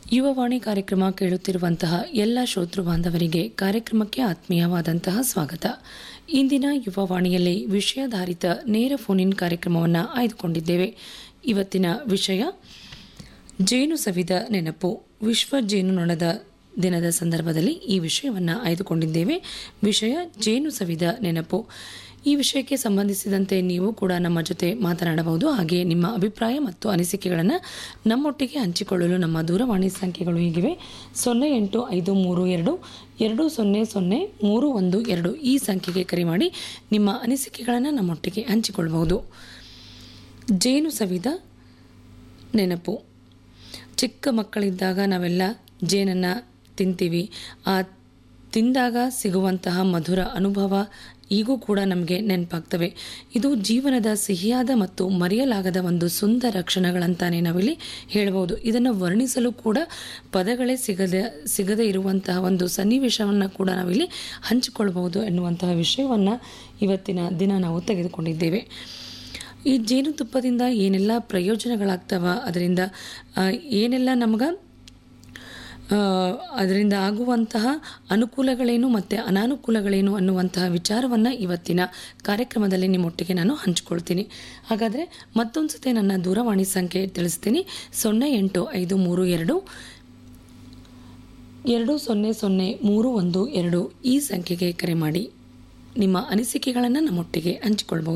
ಯುವವಾಣಿ ಕಾರ್ಯಕ್ರಮ ಕೇಳುತ್ತಿರುವಂತಹ ಎಲ್ಲ ಶ್ರೋತೃ ಬಾಂಧವರಿಗೆ ಕಾರ್ಯಕ್ರಮಕ್ಕೆ ಆತ್ಮೀಯವಾದಂತಹ ಸ್ವಾಗತ ಇಂದಿನ ಯುವವಾಣಿಯಲ್ಲಿ ವಿಷಯಾಧಾರಿತ ನೇರ ಫೋನ್ ಇನ್ ಕಾರ್ಯಕ್ರಮವನ್ನು ಆಯ್ದುಕೊಂಡಿದ್ದೇವೆ ಇವತ್ತಿನ ವಿಷಯ ಜೇನು ಸವಿದ ನೆನಪು ವಿಶ್ವ ಜೇನುನೊಣದ ದಿನದ ಸಂದರ್ಭದಲ್ಲಿ ಈ ವಿಷಯವನ್ನು ಆಯ್ದುಕೊಂಡಿದ್ದೇವೆ ವಿಷಯ ಜೇನು ಸವಿದ ನೆನಪು ಈ ವಿಷಯಕ್ಕೆ ಸಂಬಂಧಿಸಿದಂತೆ ನೀವು ಕೂಡ ನಮ್ಮ ಜೊತೆ ಮಾತನಾಡಬಹುದು ಹಾಗೆಯೇ ನಿಮ್ಮ ಅಭಿಪ್ರಾಯ ಮತ್ತು ಅನಿಸಿಕೆಗಳನ್ನು ನಮ್ಮೊಟ್ಟಿಗೆ ಹಂಚಿಕೊಳ್ಳಲು ನಮ್ಮ ದೂರವಾಣಿ ಸಂಖ್ಯೆಗಳು ಹೀಗಿವೆ ಸೊನ್ನೆ ಎಂಟು ಐದು ಮೂರು ಎರಡು ಎರಡು ಸೊನ್ನೆ ಸೊನ್ನೆ ಮೂರು ಒಂದು ಎರಡು ಈ ಸಂಖ್ಯೆಗೆ ಕರೆ ಮಾಡಿ ನಿಮ್ಮ ಅನಿಸಿಕೆಗಳನ್ನು ನಮ್ಮೊಟ್ಟಿಗೆ ಹಂಚಿಕೊಳ್ಳಬಹುದು ಜೇನು ಸವಿದ ನೆನಪು ಚಿಕ್ಕ ಮಕ್ಕಳಿದ್ದಾಗ ನಾವೆಲ್ಲ ಜೇನನ್ನು ತಿಂತೀವಿ ಆ ತಿಂದಾಗ ಸಿಗುವಂತಹ ಮಧುರ ಅನುಭವ ಈಗೂ ಕೂಡ ನಮಗೆ ನೆನಪಾಗ್ತವೆ ಇದು ಜೀವನದ ಸಿಹಿಯಾದ ಮತ್ತು ಮರೆಯಲಾಗದ ಒಂದು ಸುಂದರ ಕ್ಷಣಗಳಂತಾನೆ ನಾವಿಲ್ಲಿ ಹೇಳ್ಬೋದು ಇದನ್ನು ವರ್ಣಿಸಲು ಕೂಡ ಪದಗಳೇ ಸಿಗದೆ ಸಿಗದೇ ಇರುವಂತಹ ಒಂದು ಸನ್ನಿವೇಶವನ್ನು ಕೂಡ ನಾವಿಲ್ಲಿ ಹಂಚಿಕೊಳ್ಬಹುದು ಎನ್ನುವಂತಹ ವಿಷಯವನ್ನು ಇವತ್ತಿನ ದಿನ ನಾವು ತೆಗೆದುಕೊಂಡಿದ್ದೇವೆ ಈ ಜೇನುತುಪ್ಪದಿಂದ ಏನೆಲ್ಲ ಪ್ರಯೋಜನಗಳಾಗ್ತವ ಅದರಿಂದ ಆ, ಏನೆಲ್ಲ ನಮ್ಗೆ ಆ, ಅದರಿಂದ ಆಗುವಂತಹ ಅನುಕೂಲಗಳೇನು ಮತ್ತು ಅನಾನುಕೂಲಗಳೇನು ಅನ್ನುವಂತಹ ವಿಚಾರವನ್ನು ಇವತ್ತಿನ ಕಾರ್ಯಕ್ರಮದಲ್ಲಿ ನಿಮ್ಮೊಟ್ಟಿಗೆ ನಾನು ಹಂಚ್ಕೊಳ್ತೀನಿ ಹಾಗಾದರೆ ಮತ್ತೊಂದು ಸತಿ ನನ್ನ ದೂರವಾಣಿ ಸಂಖ್ಯೆ ತಿಳಿಸ್ತೀನಿ ಸೊನ್ನೆ ಎಂಟು ಐದು ಮೂರು ಎರಡು ಎರಡು ಸೊನ್ನೆ ಸೊನ್ನೆ ಮೂರು ಒಂದು ಎರಡು ಈ ಸಂಖ್ಯೆಗೆ ಕರೆ ಮಾಡಿ ನಿಮ್ಮ ಅನಿಸಿಕೆಗಳನ್ನು ನಮ್ಮೊಟ್ಟಿಗೆ ಹಂಚಿಕೊಳ್ಬಹುದು